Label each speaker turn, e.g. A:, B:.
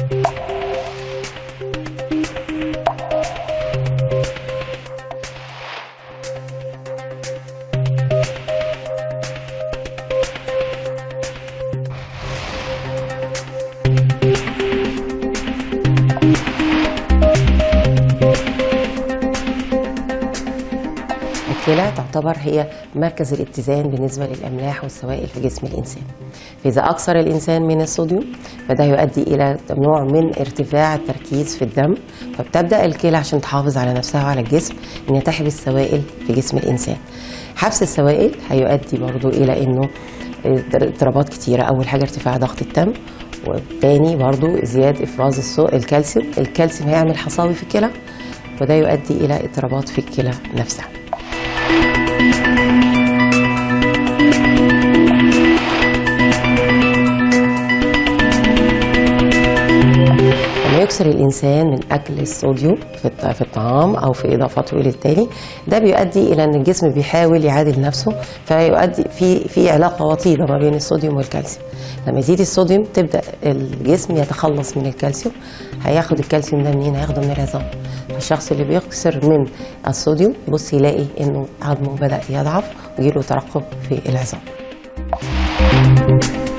A: الكلى تعتبر هي مركز الاتزان بالنسبة للأملاح والسوائل في جسم الإنسان فإذا أكثر الإنسان من الصوديوم فده يؤدي إلى نوع من ارتفاع التركيز في الدم فبتبدأ الكلى عشان تحافظ على نفسها وعلى الجسم إن تحبس السوائل في جسم الإنسان حبس السوائل هيؤدي برضو إلى إنه اضطرابات كتيرة أول حاجة ارتفاع ضغط الدم والتاني برضو زيادة إفراز السو... الكالسيوم الكالسيوم هيعمل حصاوي في الكلى وده يؤدي إلى اضطرابات في الكلى نفسها لما يكسر الانسان من اكل الصوديوم في الط- في الطعام او في اضافته الى التاني ده بيؤدي الى ان الجسم بيحاول يعادل نفسه فيؤدي في في علاقه وطيده ما بين الصوديوم والكالسيوم لما يزيد الصوديوم تبدا الجسم يتخلص من الكالسيوم هياخد الكالسيوم ده منين هياخده من العظام الشخص اللي بيكسر من الصوديوم يبص يلاقي انه عظمه بدا يضعف ويجيله ترقب في العظام